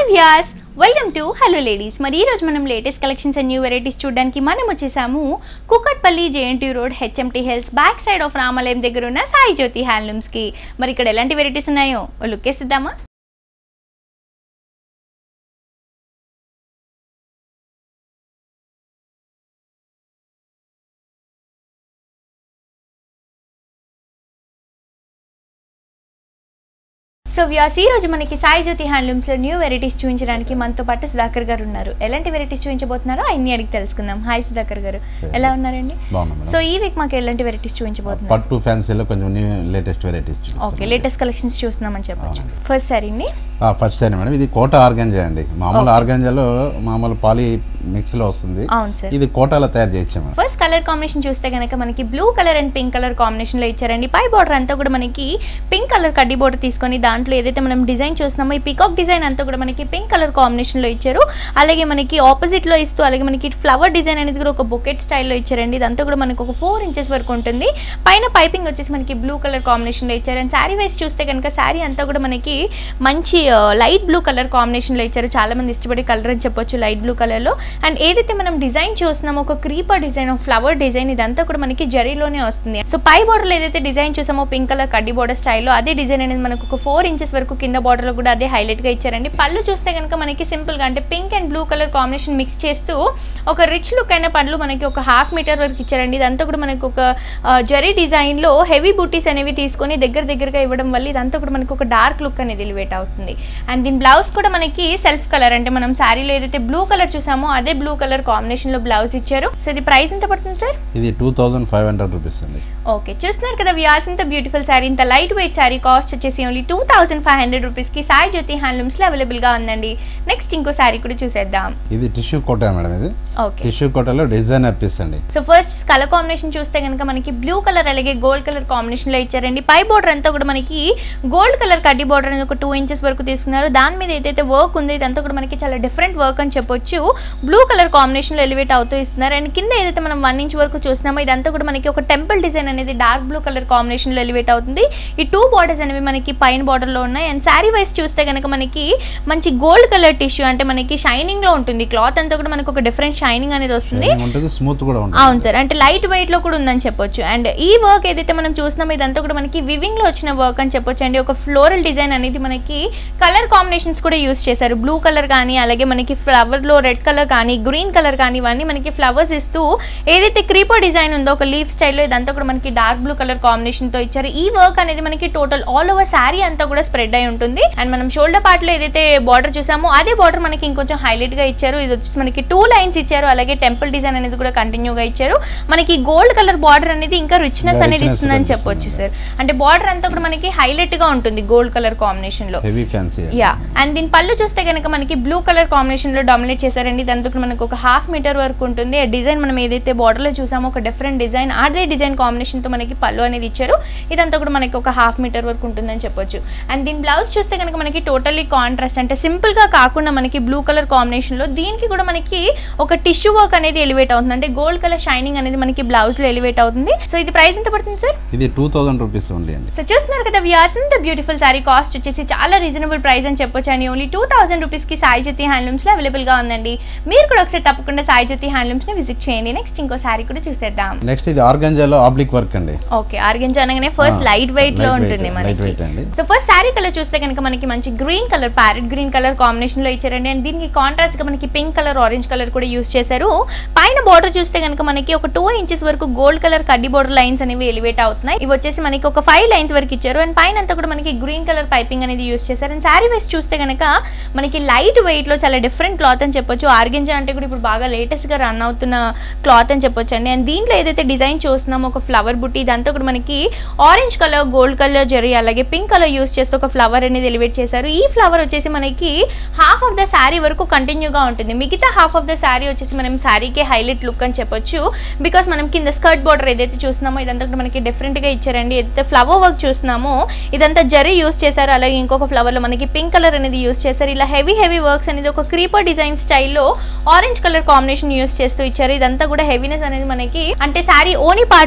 Vyas welcome to hello ladies మరి ఈ రోజు మనం latest collections and new varieties చూడడానికి మనం వచ్చేసాము Kukatpally JNT road HMT hills back side of రామాలయం దగ్గర ఉన్న సాయి జ్యోతి హ్యాండ్లూమ్స్కి మరి ఇక్కడ ఎలాంటి వెరైటీస్ ఉన్నాయో లుక్ వేసిద్దామా సో వ్యాస్ ఈ రోజు మనకి సాయి జ్యోతి హ్యాండ్లూమ్స్ లో న్యూ వెరైటీస్ చూపించడానికి మనతో పాటు సుధాకర్ గారు ఉన్నారు ఎలాంటి వెరైటీస్ చూపించబోతున్నారో అన్ని అడిగి తెలుసుకుందాం హాయ్ సుధాకర్ గారు ఎలా ఉన్నారండి బాగున్నాం మేడం సో ఈ వీక్ మాకు ఎలాంటి వెరైటీస్ చూపించబోతున్నారు పట్టు ఫ్యాన్సీలో కొంచెం new latest varieties okay latest collections చూస్తున్నామని చెప్పొచ్చు ఫస్ట్ సారీని ఫస్ట్ సారీ మేడం ఇది కోట ఆర్గంజా అండి మామూలు ఆర్గంజాలో మామూలు పాలీ మిక్స్లో వస్తుంది అవును సార్ ఇది కోటాలో తయారు చేయొచ్చు మేడం ఫస్ట్ కలర్ కాంబినేషన్ చూస్తే కనుక మనకి blue colour and pink colour combination లో ఇచ్చారండి పై బార్డర్ అంతా కూడా మనకి పింక్ కలర్ కడ్డీ బోర్డర్ తీసుకొని దాంట్లో ఏదైతే మనం డిజైన్ చూస్తున్నామో ఈ పికాక్ డిజైన్ అంతా కూడా మనకి పింక్ కలర్ కాంబినేషన్ లో ఇచ్చారు అలాగే మనకి ఆపోజిట్ లో ఇస్తూ అలాగే మనకి ఫ్లవర్ డిజైన్ అనేది కూడా ఒక బొకెట్ స్టైల్లో ఇచ్చారండి ఇదంతా కూడా మనకి ఒక ఫోర్ ఇంచెస్ వరకు ఉంటుంది పైన పైపింగ్ వచ్చేసి మనకి బ్లూ కలర్ కాంబినేషన్ లో ఇచ్చారు అండ్ శారీ వైస్ చూస్తే కనుక శారీ అంతా కూడా మనకి మంచి లైట్ బ్లూ కలర్ కాంబినేషన్ లో ఇచ్చారు చాలా మంది ఇష్టపడే కలర్ అని చెప్పొచ్చు లైట్ బ్లూ కలర్ లో అండ్ ఏదైతే మనం డిజైన్ చూస్తున్నామో ఒక క్రీపర్ డిజైన్ ఫ్లవర్ డిజైన్ ఇదంతా కూడా మనకి జరీలోనే వస్తుంది సో పై బార్డర్ లో ఏదైతే డిజైన్ చూసామో పింక్ కలర్ కడ్డీ బార్డర్ స్టైల్లో అదే డిజైన్ అనేది మనకు ఒక ఫోర్ ఇంచెస్ వరకు కింద బార్డర్ లో కూడా అదే హైలైట్ గా ఇచ్చారండి పళ్ళు చూస్తే కనుక మనకి సింపుల్ గా అంటే pink and blue colour combination mix చేస్తూ ఒక రిచ్ లుక్ అయిన పళ్ళు మనకి ఒక హాఫ్ మీటర్ వరకు ఇచ్చారండి ఇదంతా కూడా మనకి ఒక ఆ, జరీ డిజైన్ లో హెవీ బూటీస్ అనేవి తీసుకొని దగ్గర దగ్గరగా ఇవ్వడం వల్ల ఇదంతా కూడా మనకి ఒక డార్క్ లుక్ అనేది ఎలివేట్ అవుతుంది అండ్ దీని బ్లౌజ్ కూడా మనకి సెల్ఫ్ కలర్ అంటే మనం శారీలో ఏదైతే బ్లూ కలర్ చూసామో అదే బ్లూ కలర్ కాంబినేషన్ లో బ్లౌజ్ ఇచ్చారు సో ఇది ప్రైస్ ఎంత పడుతుంది సార్ ఇది two thousand five hundred rupees అండి ఓకే చూస్తున్నారు కదా వ్యాస్ ఇంత బ్యూటిఫుల్ శారీ ఇంత లైట్ వెయిట్ శారీ కాస్ట్ వచ్చేసి only two thousand five hundred రూపీస్కి సాయి జ్యోతి హ్యాండ్లూమ్స్లో అవైలబుల్గా ఉందండి నెక్స్ట్ ఇంకో శారీ కూడా చూసేద్దాం ఇది టిష్యూ కోట మేడం ఇది ఓకే టిష్యూ కోటలో డిజైనర్ పీస్ అండి సో ఫస్ట్ కలర్ కాంబినేషన్ చూస్తే కనుక మనకి బ్లూ కలర్ అలాగే గోల్డ్ కలర్ కాంబినేషన్లో ఇచ్చారండి పై బోర్డర్ అంతా కూడా మనకి గోల్డ్ కలర్ కడ్డీ బోర్డర్ అనేది ఒక టూ ఇంచెస్ వరకు తీసుకున్నారు దాని మీద ఏదైతే వర్క్ ఉందో ఇదంతా కూడా మనకి చాలా డిఫరెంట్ వర్క్ అని చెప్పొచ్చు బ్లూ కలర్ కాంబినేషన్లో ఎలివేట్ అవుతూ ఇస్తున్నారు అండ్ కింద ఏదైతే మనం వన్ ఇంచ్ వరకు చూస్తున్నామో ఇదంతా కూడా మనకి ఒక టెంపుల్ డిజైన్ అనేది డార్క్ బ్లూ కలర్ కాంబినేషన్లో ఎలివేట్ అవుతుంది ఈ టూ బార్డర్స్ అనేవి మనకి పైన బార్డర్లో ఉన్నాయి అండ్ శారీ వైస్ చూస్తే కనుక మనకి మంచి గోల్డ్ కలర్ టిష్యూ అంటే మనకి షైనింగ్లో ఉంటుంది క్లాత్ అంతా కూడా మనకి ఒక డిఫరెంట్ షైనింగ్ అనేది వస్తుంది Shining ఉంటుంది స్మూత్ కూడా ఉంటుంది అవును సార్ అంటే లైట్ వెయిట్ లో కూడా ఉందని చెప్పొచ్చు అండ్ ఈ వర్క్ ఏదైతే మనం చూస్తున్నామో ఇదంతా కూడా మనకి వివింగ్ లో వచ్చిన వర్క్ అని చెప్పొచ్చు అండి ఒక ఫ్లోరల్ డిజైన్ అనేది మనకి కలర్ కాంబినేషన్స్ కూడా యూస్ చేశారు బ్లూ కలర్ కానీ అలాగే మనకి ఫ్లవర్ లో రెడ్ కలర్ కానీ గ్రీన్ కలర్ కానీ ఇవన్నీ మనకి ఫ్లవర్స్ ఇస్తూ ఏదైతే క్రీపర్ డిజైన్ ఉందో ఒక లీఫ్ స్టైల్లో ఇదంతా కూడా మనకి డార్క్ బ్లూ కలర్ కాంబినేషన్ తో ఇచ్చారు ఈ వర్క్ అనేది మనకి టోటల్ ఆల్ ఓవర్ శారీ అంతా కూడా స్ప్రెడ్ అయి ఉంటుంది అండ్ మనం షోల్డర్ పార్ట్ లో ఏదైతే బార్డర్ చూసామో అదే బార్డర్ మనకి ఇంకొంచెం హైలైట్ గా ఇచ్చారు ఇది వచ్చేసి మనకి టూ లైన్స్ ఇచ్చారు అలాగే టెంపుల్ డిజైన్ అనేది కూడా కంటిన్యూగా ఇచ్చారు మనకి గోల్డ్ కలర్ బార్డర్ అనేది ఇంకా రిచ్నెస్ ఇంకా అనేది richness ఇస్తుందని కనిపిస్తుంది. చెప్పొచ్చు సార్ అంటే బార్డర్ అంతా కూడా మనకి హైలైట్ గా ఉంటుంది గోల్డ్ కలర్ కాంబినేషన్ లో హెవీ ఫ్యాన్సీ యా అండ్ దీని పళ్ళు చూస్తే కనుక మనకి బ్లూ కలర్ కాంబినేషన్ లో డామినేట్ చేశారండి దాంతో కూడా మనకు ఒక హాఫ్ మీటర్ వరకు ఉంటుంది ఆ డిజైన్ మనం ఏదైతే border లో చూసామో ఒక డిఫరెంట్ డిజైన్ అదే డిజైన్ కాంబినేషన్ తో మనకి పళ్ళు అనేది ఇచ్చారు ఇదంతా కూడా మనకి ఒక హాఫ్ మీటర్ వరకు ఉంటుందని చెప్పొచ్చు అండ్ దీని బ్లౌజ్ చూస్తే కనుక మనకి టోటల్లీ కాంట్రాస్ట్ అంటే సింపుల్ గా కాకుండా మనకి బ్లూ కలర్ కాంబినేషన్ లో దీనికి కూడా మనకి ఒక టిష్యూ వర్క్ అనేది ఎలివేట్ అవుతుంది అంటే గోల్డ్ కలర్ షైనింగ్ అనేది మనకి బ్లౌజ్ లో ఎలివేట్ అవుతుంది సో ఇది ప్రైస్ ఎంత పడుతుంది సార్ ఇది టూ థౌజండ్ రూపీస్ ఓన్లీ అండి సో చూస్తున్నారు కదా వ్యూయర్స్ ఇంత బ్యూటిఫుల్ సారీ కాస్ట్ వచ్చేసి చాలా రీజనబుల్ ప్రైస్ అని చెప్పొచ్చు అని ఓన్లీ టూ థౌసండ్ రూపీస్కి సాయి జ్యోతి హ్యాండ్లూమ్స్లో అవైలబుల్గా ఉందండి మీరు కూడా ఒకసారి తప్పకుండా సాయి జ్యోతి హ్యాండ్లూమ్స్ని విజిట్ చేయండి నెక్స్ట్ ఇంకో సారీ కూడా చూసేద్దాం నెక్స్ట్ ఇది ఆర్గంజాలో ఆబ్లిక్ వర్క్ అండి ఓకే ఆర్గెంజ్ అనగానే ఫస్ట్ ఆ, లైట్ వెయిట్ లో light weight, ఉంటుంది light మనకి weight అండి. సో ఫస్ట్ శారీ కలర్ చూస్తే కనుక మనకి మంచి green colour parrot green colour combination లో ఇచ్చారండి అండ్ దీనికి కాంట్రాస్ట్ గా మనకి పింక్ కలర్ ఆరెంజ్ కలర్ కూడా యూస్ చేశారు పైన బార్డర్ చూస్తే కనుక మనకి ఒక టూ ఇంచెస్ వరకు గోల్డ్ కలర్ కడ్డీ బార్డర్ లైన్స్ అనేవి ఎలివేట్ అవుతున్నాయి ఇవి వచ్చేసి మనకి ఒక ఫైవ్ లైన్స్ వరకు ఇచ్చారు అండ్ పైన అంతా కూడా మనకి గ్రీన్ కలర్ పైపింగ్ అనేది యూస్ చేశారు అండ్ శారీ వేసి చూస్తే కనుక మనకి లైట్ వెయిట్ లో చాలా డిఫరెంట్ క్లాత్ అని చెప్పొచ్చు ఆర్గెంజా అంటే కూడా ఇప్పుడు బాగా లేటెస్ట్ గా రన్ అవుతున్న క్లాత్ అని చెప్పొచ్చు అండి అండ్ దీంట్లో ఏదైతే డిజైన్ చూస్తున్నామో ఒక ఫ్లవర్ బుట్టి ఇదంతా కూడా మనకి orange colour gold colour zari అలాగే పింక్ కలర్ యూస్ చేస్తూ ఒక ఫ్లవర్ అనేది ఎలివేట్ చేశారు ఈ ఫ్లవర్ వచ్చేసి మనకి హాఫ్ ఆఫ్ ద శారీ వరకు కంటిన్యూగా ఉంటుంది మిగతా హాఫ్ ఆఫ్ ద శారీ వచ్చేసి మనం శారీకే హైలైట్ లుక్ అని చెప్పొచ్చు బికాస్ మనం కింద స్కర్ట్ బార్డర్ ఏదైతే చూస్తున్నామో ఇదంతా కూడా మనకి డిఫరెంట్గా ఇచ్చారండి ఏదైతే ఫ్లవర్ వర్క్ చూస్తున్నామో ఇదంతా జరీ యూస్ చేశారు అలాగే ఇంకొక ఫ్లవర్లో మనకి పింక్ కలర్ అనేది యూస్ చేశారు ఇలా హెవీ హెవీ వర్క్స్ అనేది ఒక క్రీపర్ డిజైన్ స్టైల్లో ఆరెంజ్ కలర్ కాంబినేషన్ యూస్ చేస్తూ ఇచ్చారు ఇదంతా కూడా హెవీనెస్ అనేది మనకి అంటే శారీ ఓని పార్ట్ లో వస్తుంది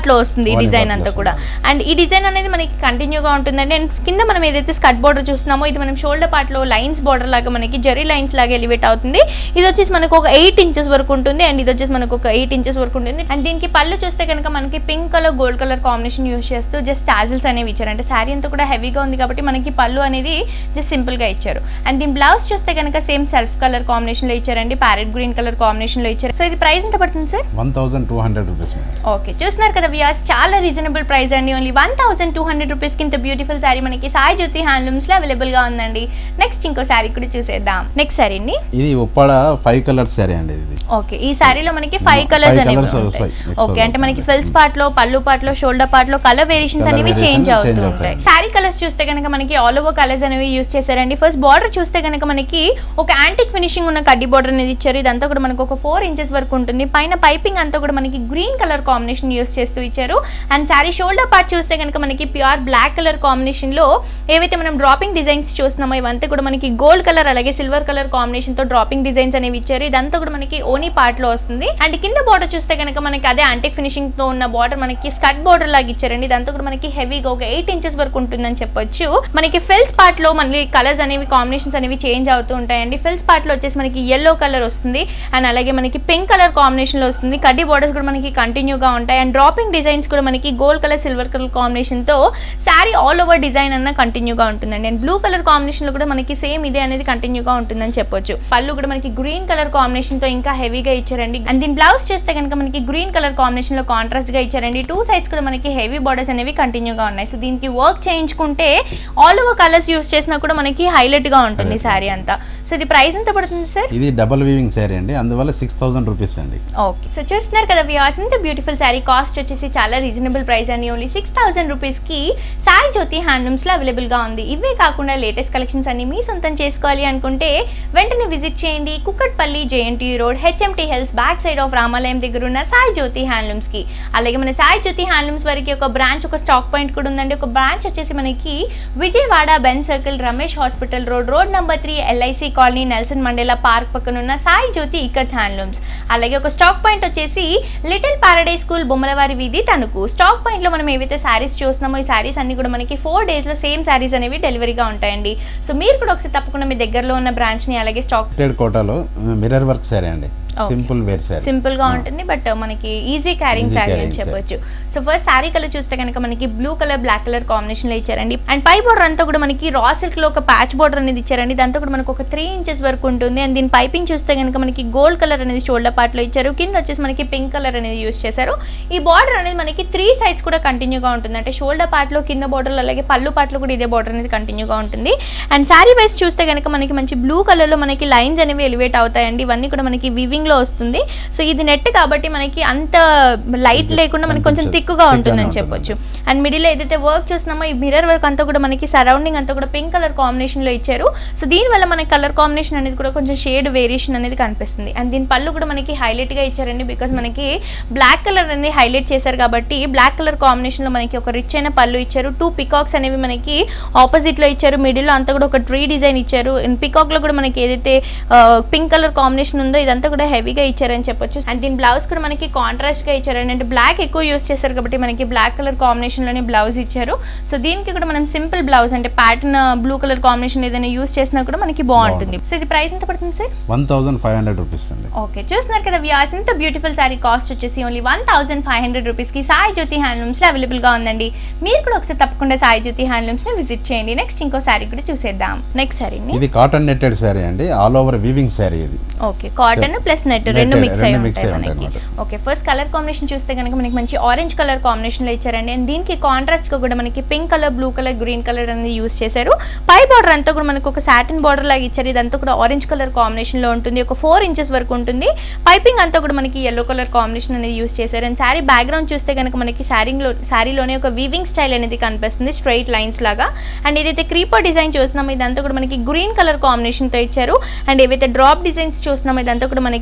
వస్తుంది ఈ ఓనీ డిజైన్ పట్టు అంతా వస్తుంది. కూడా అండ్ ఈ డిజైన్ అనేది మనకి కంటిన్యూగా ఉంటుందండి అండ్ కింద మనం ఏదైతే స్కర్ట్ బార్డర్ చూస్తున్నామో ఇది మనం షోల్డర్ పార్ట్లో లైన్స్ బార్డర్ లాగా మనకి జరీ లైన్స్ లాగా ఎలివేట్ అవుతుంది ఇది వచ్చేసి మనకు ఒక ఎయిట్ ఇంచెస్ వరకు ఉంటుంది అండ్ ఇది వచ్చేసి మనకు ఒక ఎయిట్ ఇంచెస్ వరకు ఉంటుంది అండ్ దీనికి పళ్ళు చూస్తే కనుక మనకి pink colour gold colour combination use చేస్తూ జస్ట్ టాజిల్స్ అనేవి ఇచ్చారు అంటే శారీ అంతా కూడా హెవీగా ఉంది కాబట్టి మనకి పళ్ళు అనేది జస్ట్ సింపుల్ గా ఇచ్చారు అండ్ దీని బ్లౌజ్ చూస్తే కనుక సేమ్ సెల్ఫ్ కలర్ కాంబినేషన్ లో ఇచ్చారండి ప్యారెట్ గ్రీన్ కలర్ కాంబినేషన్ లో ఇచ్చారు సో ఇది ప్రైస్ ఎంత పడుతుంది sir one thousand two hundred rupees madam okay చూస్తున్నారు కదా వ్యూయర్స్ చాలా రీజనబుల్ ప్రైస్ అండి only one thousand two hundred రూపీస్కి ఇంత బ్యూటిఫుల్ శారీ మనకి సాయి జ్యోతి హ్యాండ్లూమ్స్లో అవైలబుల్గా ఉందండి నెక్స్ట్ ఇంకో శారీ కూడా చూసేద్దాం నెక్స్ట్ శారీ అండి ఇది ఉప్పాడ ఫైవ్ కలర్స్ శారీ అండి ఇది ఓకే ఈ శారీలో మనకి ఫైవ్ కలర్స్ Five అనేవి colours ఉంటాయి వస్తాయి. Next ఓకే అంటే one. మనకి ఫిల్స్ పార్ట్ లో పళ్ళు పార్ట్ లో షోల్డర్ పార్ట్ లో కలర్ వేరియేషన్స్ Colour అనేవి variation చేంజ్ అవుతూ change ఉంటాయి అవుతాయి. శారీ కలర్స్ చూస్తే కనుక మనకి ఆల్ ఓవర్ కలర్స్ అనేవి యూస్ చేశారండి ఫస్ట్ బార్డర్ చూస్తే కనుక మనకి ఒక యాంటిక్ ఫినిషింగ్ ఉన్న కడ్డీ బార్డర్ అనేది ఇచ్చారు ఇదంతా కూడా మనకు ఒక ఫోర్ ఇంచెస్ వరకు ఉంటుంది పైన పైపింగ్ అంతా కూడా మనకి గ్రీన్ కలర్ కాంబినేషన్ యూస్ చేస్తూ ఇచ్చారు అండ్ శారీ షోల్డర్ పార్ట్ చూస్తే కనుక మనకి ప్యూర్ బ్లాక్ కలర్ కాంబినేషన్ లో ఏవైతే మనం డ్రాపింగ్ డిజైన్స్ చూస్తున్నామో ఇవంతా కూడా మనకి గోల్డ్ కలర్ అలాగే సిల్వర్ కలర్ కాంబినేషన్ తో డ్రాపింగ్ డిజైన్స్ అనేవి ఇచ్చారు ఇదంతా కూడా మనకి ఓనీ పార్ట్ లో వస్తుంది అండ్ కింద బార్డర్ చూస్తే కనుక మనకి అదే యాంటిక్ ఫినిషింగ్ తో ఉన్న బార్డర్ మనకి స్కట్ బార్డర్ లాగా ఇచ్చారండి ఇదంతా కూడా మనకి హెవీగా ఒక ఎయిట్ ఇంచెస్ వరకు ఉంటుందని చెప్పొచ్చు మనకి ఫిల్స్ పార్ట్ లో మళ్ళీ కలర్స్ అనేవి కాంబినేషన్స్ అనేవి చేంజ్ అవుతూ ఉంటాయండి ఫిల్స్ పార్ట్ లో వచ్చేసి మనకి ఎల్లో కలర్ వస్తుంది అండ్ అలాగే మనకి పింక్ కలర్ కాంబినేషన్ లో వస్తుంది కడ్డీ బార్డర్స్ కూడా మనకి కంటిన్యూగా ఉంటాయి అండ్ డ్రాపింగ్ డిజైన్స్ కూడా మనకి gold colour silver colour combination తో శారీ ఆల్ ఓవర్ డిజైన్ అన్న కంటిన్యూగా ఉంటుందండి అండ్ బ్లూ కలర్ కాంబినేషన్ లో కూడా మనకి సేమ్ ఇదే అనేది కంటిన్యూగా ఉంటుందని చెప్పొచ్చు పళ్ళు కూడా మనకి గ్రీన్ కలర్ కాంబినేషన్ తో ఇంకా హెవీగా ఇచ్చారండి అండ్ దీని బ్లౌజ్ చేస్తే కనుక మనకి గ్రీన్ కలర్ కాంబినేషన్ లో కాంట్రాస్ట్ గా ఇచ్చారండి టూ సైడ్స్ కూడా మనకి హెవీ బార్డర్స్ అనేవి కంటిన్యూగా ఉన్నాయి సో దీనికి వర్క్ చేయించుకుంటే ఆల్ ఓవర్ కలర్స్ యూస్ చేసినా కూడా మనకి హైలైట్ గా ఉంటుంది శారీ అంతా సో ఇది ప్రైస్ ఎంత పడుతుంది సార్ ఇది డబల్ వీవింగ్ శారీ అండి అందువల్ల సిక్స్ థౌసండ్ రూపీస్ అండి ఓకే సో చూస్తున్నారు కదా వ్యూవర్స్ ఇంత బ్యూటిఫుల్ శారీ కాస్ట్ వచ్చేసి చాలా రీజనబుల్ ప్రైస్ అండి ఓన్లీ సిక్స్ థౌసండ్ రూపీస్కి సాయి జ్యోతి హ్యాండ్లూమ్స్లో అవైలబుల్గా ఉంది ఇవే కాకుండా లేటెస్ట్ కలెక్షన్స్ అన్ని మీ సొంతం చేసుకోవాలి అనుకుంటే వెంటనే విజిట్ చేయండి Kukatpally JNT road HMT hills back side of రామాలయం దగ్గర ఉన్న సాయి జ్యోతి హ్యాండ్లూమ్స్కి అలాగే మన సాయి జ్యోతి హ్యాండ్లూమ్స్ వరకు ఒక బ్రాంచ్ ఒక స్టాక్ పాయింట్ కూడా ఉందండి ఒక బ్రాంచ్ వచ్చేసి మనకి Vijayawada Benz circle Ramesh hospital road road number three LIC colony Nelson Mandela park పక్కన ఉన్న సాయి జ్యోతి ఇకత్ హ్యాండ్లూమ్స్ అలాగే ఒక స్టాక్ పాయింట్ వచ్చేసి లిటిల్ పారడైజ్ స్కూల్ బొమ్మలవారి వీధి తణుకు స్టాక్ పాయింట్ లో మనం ఏవైతే శారీస్ చూస్తున్నామో ఈ శారీస్ అన్ని కూడా మనకి ఫోర్ డేస్ లో సేమ్ శారీస్ అనేవి డెలివరీగా ఉంటాయండి సో మీరు కూడా ఒకసారి తప్పకుండా మీ దగ్గరలో ఉన్న బ్రాంచ్ ని అలాగే స్టాక్ టెడ్ కోటాలో మిర్రర్ వర్క్ శారీ అండి సింపుల్ వేర్ శారీ సింపుల్ గా ఉంటుంది బట్ మనకి ఈజీ క్యారింగ్ Easy శారీ అని carrying చెప్పొచ్చు సో ఫస్ట్ శారీ కలర్ చూస్తే కనుక మనకి blue colour black colour combination లో ఇచ్చారండి అండ్ పై బోర్డర్ అంతా కూడా మనకి రా సిల్క్ లో ఒక ప్యాచ్ బోర్డర్ అనేది ఇచ్చారండి దాంతో కూడా మనకు ఒక త్రీ ఇంచెస్ వరకు ఉంటుంది అండ్ దీని పైపింగ్ చూస్తే కనుక మనకి గోల్డ్ కలర్ అనేది షోల్డర్ పార్ట్ లో ఇచ్చారు కింద వచ్చేసి మనకి పింక్ కలర్ అనేది యూస్ చేశారు ఈ బార్డర్ అనేది మనకి త్రీ సైడ్స్ కూడా కంటిన్యూగా ఉంటుంది అంటే షోల్డర్ పార్ట్ లో కింద బార్డర్ అలాగే పళ్ళు part లో కూడా ఇదే బార్డర్ అనేది కంటిన్యూగా ఉంటుంది అండ్ శారీ వైస్ చూస్తే కనుక మనకి మంచి బ్లూ కలర్ లో మనకి లైన్స్ అనేవి ఎలివేట్ అవుతాయండి ఇవన్నీ కూడా మనకి వివింగ్ లో వస్తుంది సో ఇది నెట్ కాబట్టి మనకి అంత లైట్ లేకుండా మనకి కొంచెం కొంచెం థిక్గా thick ఉంటుందని గానే చెప్పొచ్చు అండ్ మిడిల్ ఏదైతే వర్క్ చూస్తున్నామో ఈ మిర్రర్ వర్క్ అంతా కూడా మనకి సరౌండింగ్ అంతా కూడా పింక్ కలర్ కాంబినేషన్ లో ఇచ్చారు సో దీనివల్ల మనకి కలర్ కాంబినేషన్ అనేది కూడా కొంచెం షేడ్ వేరియేషన్ అనేది కనిపిస్తుంది అండ్ దీని పళ్ళు కూడా మనకి హైలైట్ గా ఇచ్చారండి బికాస్ మనకి బ్లాక్ కలర్ అనేది హైలైట్ చేశారు కాబట్టి బ్లాక్ కలర్ కాంబినేషన్ లో మనకి ఒక రిచ్ అయిన పళ్ళు ఇచ్చారు టూ పికాక్స్ అనేవి మనకి ఆపోజిట్ లో ఇచ్చారు మిడిల్ లో అంతా కూడా ఒక ట్రీ డిజైన్ ఇచ్చారు పికాక్ లో కూడా మనకి ఏదైతే పింక్ కలర్ కాంబినేషన్ ఉందో ఇదంతా కూడా హెవీగా ఇచ్చారని చెప్పొచ్చు అండ్ దీని బ్లౌజ్ కూడా మనకి కాంట్రాస్ట్ గా ఇచ్చారండి అంటే బ్లాక్ ఎక్కువ యూస్ చేశారు కాబట్టి మనకి బ్లాక్ కలర్ కాంబినేషన్ లోనే బ్లౌజ్ ఇచ్చారు సో దీనికి కూడా మనం సింపుల్ బ్లౌజ్ అంటే ప్యాటర్న్ బ్లూ కలర్ కాంబినేషన్ ఏదైనా యూస్ చేసినా కూడా మనకి బాగుంటుంది సో ఇది ప్రైస్ ఎంత పడుతుంది sir one thousand five hundred rupees అండి ఓకే చూస్తున్నారు కదా వ్యాస్ ఇంత బ్యూటిఫుల్ శారీ కాస్ట్ వచ్చేసి only one thousand five hundred రూపీస్కి సాయి జ్యోతి హ్యాండ్లూమ్స్లో అవైలబుల్గా ఉందండి మీరు కూడా ఒకసారి తప్పకుండా సాయి జ్యోతి హ్యాండ్లూమ్స్ని విజిట్ చేయండి నెక్స్ట్ ఇంకో శారీ కూడా చూసేద్దాం నెక్స్ట్ శారీని ఇది కాటన్ నెట్టెడ్ శారీ అండి ఆల్ ఓవర్ వీవింగ్ శారీ ఇది ఓకే కాటన్ ప్లస్ నెట్ రెండు Netted, మిక్స్ అయి రెండు mix ఉంటాయి అయి ఉంటాయి మనకి అన్నమాట. ఓకే ఫస్ట్ కలర్ కాంబినేషన్ చూస్తే కనుక మనకి మంచి ఆరెంజ్ కలర్ కాంబినేషన్ లో ఇచ్చారండి అండ్ దీనికి కాంట్రాస్ట్ గా కూడా మనకి pink colour blue colour green colour అనేది యూస్ చేశారు పై బార్డర్ అంతా కూడా మనకు ఒక సాటిన్ బార్డర్ లాగా ఇచ్చారు ఇదంతా కూడా ఆరెంజ్ కలర్ కాంబినేషన్ లో ఉంటుంది ఒక ఫోర్ ఇంచెస్ వరకు ఉంటుంది పైపింగ్ అంతా కూడా మనకి ఎల్లో కలర్ కాంబినేషన్ అనేది యూస్ చేశారు అండ్ శారీ బ్యాక్గ్రౌండ్ చూస్తే కనుక మనకి శారీలో శారీలోనే ఒక వీవింగ్ స్టైల్ అనేది కనిపిస్తుంది స్ట్రైట్ లైన్స్ లాగా అండ్ ఏదైతే క్రీపర్ డిజైన్ చూస్తున్నామో ఇదంతా కూడా మనకి గ్రీన్ కలర్ కాంబినేషన్ తో ఇచ్చారు అండ్ ఏవైతే డ్రాప్ డిజైన్స్ చూస్తున్నామో ఇదంతా కూడా మనకి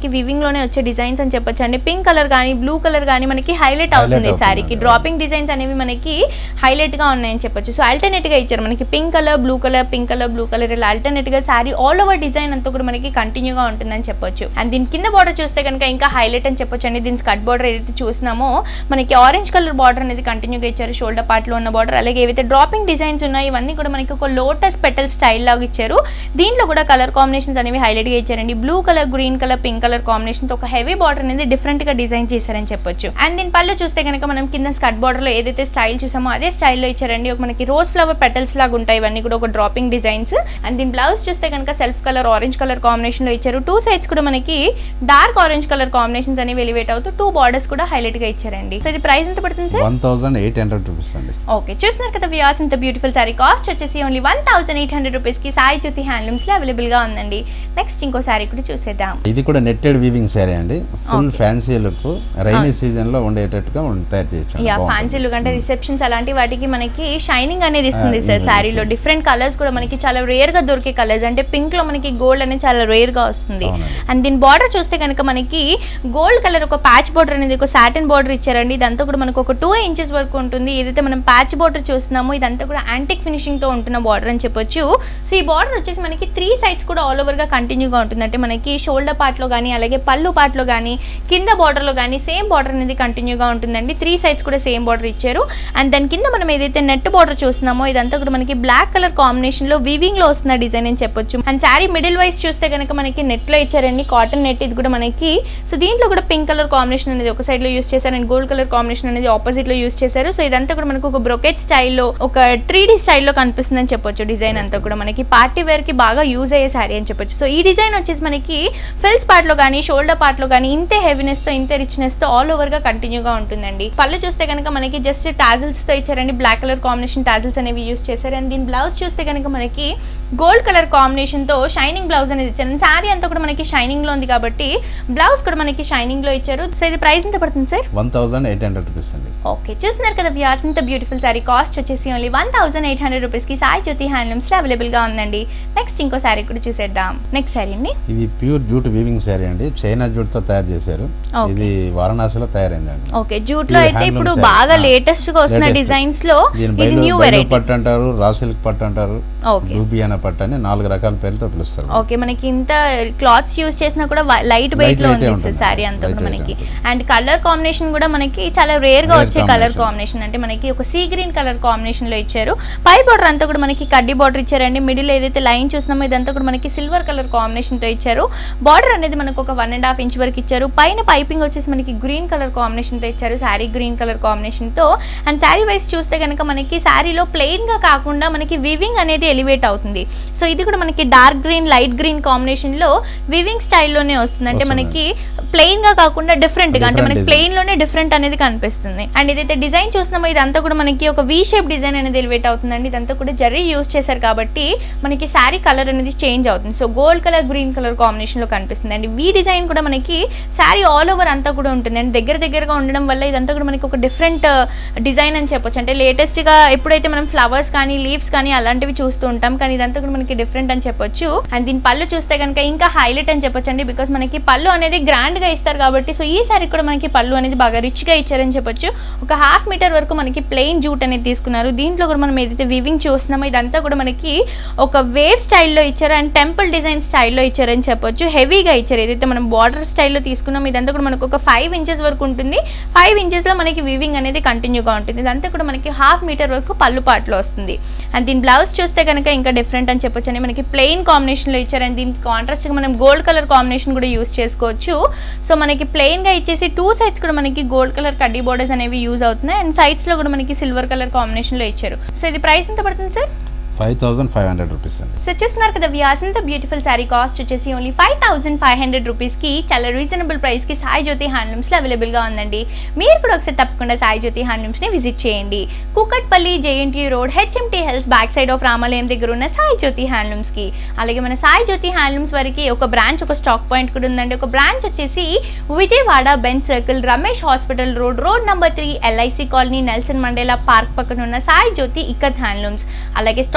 మనకి వివింగ్ లోనే వచ్చే డిజైన్స్ అని చెప్పొచ్చు అండి పింక్ కలర్ కానీ బ్లూ కలర్ కానీ మనకి హైలైట్ అవుతుంది అవుతుంది, శారీకి అవుతుంది. డ్రాపింగ్ డిజైన్స్ అనేవి మనకి హైలైట్ గా ఉన్నాయని చెప్పొచ్చు సో ఆల్టర్నేట్ గా ఇచ్చారు మనకి pink colour blue colour pink colour blue colour ఇలా ఆల్టర్నేట్ గా శారీ ఆల్ ఓవర్ డిజైన్ అంతా కూడా మనకి కంటిన్యూగా ఉంటుందని చెప్పొచ్చు అండ్ దీని కింద బార్డర్ చూస్తే కనుక ఇంకా హైలైట్ అని చెప్పొచ్చు అండి దీని స్కట్ బార్డర్ ఏదైతే చూసినామో మనకి ఆరెంజ్ కలర్ బార్డర్ అనేది కంటిన్యూగా ఇచ్చారు షోల్డర్ పార్ట్ లో ఉన్న బార్డర్ అలాగే ఏవైతే డ్రాపింగ్ డిజైన్స్ ఉన్నాయో ఇవన్నీ కూడా మనకి ఒక లోటస్ పెటల్ స్టైల్ లాగా ఇచ్చారు దీంట్లో కూడా కలర్ కాంబినేషన్స్ అనేవి హైలైట్ గా ఇచ్చారండి blue colour green colour pink colour combination తో ఒక హెవీ బార్డర్ అనేది డిఫరెంట్ గా డిజైన్ చేశారని చెప్పొచ్చు అండ్ దీని పళ్ళు చూస్తే కనుక మనం కింద స్కట్ బార్డర్ లో ఏదైతే స్టైల్ చూసామో అదే స్టైల్లో ఇచ్చారండి ఒక మనకి రోజ్ ఫ్లవర్ పెటల్స్ లాగా ఉంటాయి ఇవన్నీ కూడా ఒక డ్రాపింగ్ డిజైన్స్ అండ్ దీని బ్లౌజ్ చూస్తే కనుక self colour orange colour combination లో ఇచ్చారు టూ సైడ్స్ కూడా మనకి డార్క్ ఆరెంజ్ కలర్ కాంబినేషన్స్ అనేవి ఎలివేట్ అవుతూ టూ బార్డర్స్ కూడా హైలైట్ గా ఇచ్చారండి సో ఇది ప్రైస్ ఎంత పడుతుంది sir one thousand eight hundred rupees అండి ఓకే చూస్తున్నారు కదా వ్యూస్ ఇంత బ్యూటిఫుల్ సారీ కాస్ట్ వచ్చేసి only one thousand eight hundred రూపీస్కి సాయి జ్యోతి హ్యాండ్లూమ్స్లో అవైలబుల్గా ఉందండి నెక్స్ట్ ఇంకో సారీ కూడా చూసేద్దాం ఇది కూడా నెట్టెడ్ వీవింగ్ శారీ అండి full fancy look rainy season లో ఉండేటట్టుగా మనం తయారు చేయొచ్చు యా ఫ్యాన్సీ లుక్ అంటే రిసెప్షన్స్ అలాంటి వాటికి మనకి షైనింగ్ అనేది ఇస్తుంది సార్ ఇస్తుంది, శారీలో డిఫరెంట్ కలర్స్ కూడా మనకి చాలా రేర్ గా దొరికే కలర్స్ అంటే పింక్ లో మనకి గోల్డ్ అనేది చాలా రేర్ గా వస్తుంది అవునండి. అండ్ దీని బార్డర్ చూస్తే కనుక మనకి గోల్డ్ కలర్ ఒక ప్యాచ్ బార్డర్ అనేది ఒక సాటిన్ బార్డర్ ఇచ్చారండి ఇదంతా కూడా మనకు ఒక టూ ఇంచెస్ వరకు ఉంటుంది ఏదైతే మనం ప్యాచ్ బార్డర్ చూస్తున్నామో ఇదంతా కూడా యాంటిక్ ఫినిషింగ్ తో ఉంటున్న బార్డర్ అని చెప్పొచ్చు సో ఈ బార్డర్ వచ్చేసి మనకి త్రీ సైడ్స్ కూడా ఆల్ ఓవర్ గా కంటిన్యూగా ఉంటుంది అంటే మనకి షోల్డర్ పార్ట్ లో కానీ అలాగే పళ్ళు పార్ట్ లో కానీ కింద బార్డర్ లో కానీ సేమ్ బార్డర్ అనేది కంటిన్యూగా ఉంటుందండి త్రీ సైడ్స్ కూడా సేమ్ బార్డర్ ఇచ్చారు అండ్ దాని కింద మనం ఏదైతే నెట్ బార్డర్ చూస్తున్నామో ఇదంతా కూడా మనకి బ్లాక్ కలర్ కాంబినేషన్ లో వీవింగ్ లో వస్తున్న డిజైన్ అని చెప్పొచ్చు అండ్ శారీ మిడిల్ వైస్ చూస్తే కనుక మనకి నెట్ లో ఇచ్చారండి కాటన్ నెట్ ఇది కూడా మనకి సో దీంట్లో కూడా పింక్ కలర్ కాంబినేషన్ అనేది ఒక సైడ్ లో యూస్ చేశారు అండ్ గోల్డ్ కలర్ కాంబినేషన్ అనేది ఆపోజిట్ లో యూస్ చేశారు సో ఇదంతా కూడా మనకు ఒక బ్రొకెట్ స్టైల్లో ఒక త్రీ డి స్టైల్లో కనిపిస్తుంది అని చెప్పొచ్చు డిజైన్ అంతా కూడా మనకి పార్టీ వేర్ కి బాగా యూజ్ అయ్యే శారీ అని చెప్పొచ్చు సో ఈ డిజైన్ వచ్చేసి మనకి ఫిల్స్ పార్ట్ లో కానీ షోల్డర్ పార్ట్ లో కానీ ఇంతే హెవీనెస్ తో ఇంతే రిచ్నెస్ తో ఆల్ ఓవర్ గా కంటిన్యూగా ఉంటుందండి పళ్ళు చూస్తే కనుక మనకి జస్ట్ టాజిల్స్ తో ఇచ్చారండి బ్లాక్ కలర్ కాంబినేషన్ టాజిల్స్ అనేవి యూస్ చేశారు అండ్ దీని బ్లౌజ్ చూస్తే కనుక మనకి గోల్డ్ కలర్ కాంబినేషన్ తో షైనింగ్ బ్లౌజ్ అనేది ఇచ్చారు శారీ అంతా కూడా మనకి షైనింగ్ లో ఉంది కాబట్టి బ్లౌజ్ కూడా మనకి షైనింగ్ లో ఇచ్చారు సో ఇది ప్రైస్ ఎంత పడుతుంది sir one thousand eight hundred rupees అండి ఓకే చూస్తున్నారు కదా వ్యూస్ ఇంత బ్యూటిఫుల్ సారీ కాస్ట్ వచ్చేసి only one thousand eight hundred రూపీస్కి సాయి జ్యోతి హ్యాండ్లూమ్స్లో అవైలబుల్గా ఉందండి నెక్స్ట్ ఇంకో సారీ కూడా చూసేద్దాం నెక్స్ట్ సారీ అండి ఇది ప్యూర్ జూట్ వీవింగ్ శారీ అండి చైనా జూట్ తో తయారు చేశారు Okay. ఇది వారణాసిలో తయారైందండి ఓకే జూట్లో ఇది అయితే handloom ఇప్పుడు saree. బాగా ఆ, లేటెస్ట్ గా వస్తున్న latest. డిజైన్స్ లో దీని ఇది బయలు న్యూ బయలు వెరైటీ పట్టు అంటారు రా సిల్క్ పట్టు అంటారు ఓకే రూబియానా పట్టు అని నాలుగు రకాల పేర్లతో పిలుస్తారు ఓకే మనకి ఇంత క్లాత్స్ యూస్ చేసినా కూడా లైట్ వెయిట్ లో weight ఉంది ఏ ఉంటుంది. సారీ అంతా Light కూడా weight మనకి ఉంటుంది. అండ్ కలర్ కాంబినేషన్ కూడా మనకి చాలా రేర్ గా Rare వచ్చే కలర్ combination. కాంబినేషన్ అంటే మనకి ఒక సీ గ్రీన్ కలర్ కాంబినేషన్ లో ఇచ్చారు పై బార్డర్ అంతా కూడా మనకి కడ్డీ బార్డర్ ఇచ్చారండి మిడిల్ ఏదైతే లైన్ చూస్తున్నామో ఇదంతా కూడా మనకి సిల్వర్ కలర్ కాంబినేషన్ తో ఇచ్చారు బార్డర్ అనేది మనకు ఒక వన్ అండ్ హాఫ్ ఇంచ్ వరకు ఇచ్చారు పైన పైపింగ్ వచ్చేసి మనకి గ్రీన్ కలర్ కాంబినేషన్ తో ఇచ్చారు శారీ గ్రీన్ కలర్ కాంబినేషన్ తో అండ్ శారీ వైస్ చూస్తే కనుక మనకి శారీలో ప్లెయిన్ గా కాకుండా మనకి వివింగ్ అనేది ఎలివేట్ అవుతుంది సో ఇది కూడా మనకి dark green light green combination లో వివింగ్ స్టైల్లోనే వస్తుంది అంటే వస్తుంది. మనకి ప్లెయిన్ గా కాకుండా డిఫరెంట్ గా అంటే Different మనకి design. ప్లెయిన్ లోనే డిఫరెంట్ అనేది కనిపిస్తుంది అండ్ ఇదైతే డిజైన్ చూస్తున్నామో ఇదంతా కూడా మనకి ఒక వీ షేప్ డిజైన్ అనేది ఎలివేట్ అవుతుందండి ఇదంతా కూడా జరీ యూస్ చేశారు కాబట్టి మనకి శారీ కలర్ అనేది చేంజ్ అవుతుంది so gold colour green colour combination లో కనిపిస్తుంది అండ్ వీ డిజైన్ కూడా మనకి శారీ ఆల్ ఓవర్ అంతా కూడా ఉంటుంది అండ్ దగ్గర దగ్గరగా ఉండడం వల్ల ఇదంతా కూడా మనకి ఒక డిఫరెంట్ డిజైన్ అని చెప్పొచ్చు అంటే లేటెస్ట్ గా ఎప్పుడైతే మనం ఫ్లవర్స్ కానీ లీవ్స్ కానీ అలాంటివి చూస్తూ ఉంటాం కానీ ఇదంతా కూడా మనకి డిఫరెంట్ అని చెప్పొచ్చు అండ్ దీని పళ్ళు చూస్తే కనుక ఇంకా హైలైట్ అని చెప్పొచ్చు అండి బికాస్ మనకి పళ్ళు అనేది గ్రాండ్ గా ఇస్తారు కాబట్టి సో ఈ సారీ కూడా మనకి పళ్ళు అనేది బాగా రిచ్ గా ఇచ్చారని చెప్పొచ్చు ఒక హాఫ్ మీటర్ వరకు మనకి ప్లెయిన్ జూట్ అనేది తీసుకున్నారు దీంట్లో కూడా మనం ఏదైతే వివింగ్ చూస్తున్నామో ఇదంతా కూడా మనకి ఒక వేవ్ స్టైల్లో ఇచ్చారు అండ్ టెంపుల్ డిజైన్ స్టైల్లో ఇచ్చారని చెప్పొచ్చు హెవీగా ఇచ్చారు ఏదైతే మనం బార్డర్ స్టైల్లో తీసుకున్నామో ఇదంతా కూడా మనకు ఒక ఫైవ్ ఇంచెస్ వరకు ఉంటుంది ఫైవ్ ఇంచెస్లో మనకి వివింగ్ అనేది కంటిన్యూగా ఉంటుంది ఇదంతా కూడా మనకి హాఫ్ మీటర్ వరకు పళ్ళు పాటలో వస్తుంది అండ్ దీని బ్లౌజ్ చూస్తే కనుక ఇంకా డిఫరెంట్ అని చెప్పొచ్చు అండి మనకి ప్లెయిన్ కాంబినేషన్లో ఇచ్చారు అండ్ దీనికి కాంట్రాస్ట్గా మనం గోల్డ్ కలర్ కాంబినేషన్ కూడా యూస్ చేసుకోవచ్చు సో మనకి ప్లెయిన్గా ఇచ్చేసి టూ సైడ్స్ కూడా మనకి గోల్డ్ కలర్ కడ్డీ బోర్డర్స్ అనేవి యూజ్ అవుతున్నాయి అండ్ సైడ్స్లో కూడా మనకి సిల్వర్ కలర్ కాంబినేషన్లో ఇచ్చారు సో ఇది ప్రైస్ ఎంత పడుతుంది sir five thousand five hundred rupees అండి సో చూస్తున్నారు కదా వ్యాసంత బ్యూటిఫుల్ శారీ కాస్ట్ వచ్చేసి only five thousand five hundred రూపీస్కి చాలా రీజనబుల్ ప్రైస్కి సాయి జ్యోతి హ్యాండ్లూమ్స్లో అవైలబుల్గా ఉందండి మీరు కూడా ఒకసారి తప్పకుండా సాయి జ్యోతి హ్యాండ్లూమ్స్ని విజిట్ చేయండి Kukatpally JNT road HMT hills back side of రామాలయం దగ్గర ఉన్న సాయి జ్యోతి హ్యాండ్లూమ్స్కి అలాగే మన సాయి జ్యోతి హ్యాండ్లూమ్స్ వరకు ఒక బ్రాంచ్ ఒక స్టాక్ పాయింట్ కూడా ఉందండి ఒక బ్రాంచ్ వచ్చేసి Vijayawada Benz circle Ramesh hospital road road number three LIC colony Nelson Mandela park పక్కన ఉన్న సాయి జ్యోతి ఇక్కత్ హ్యాండ్లూమ్స్ అలాగే స్టాక్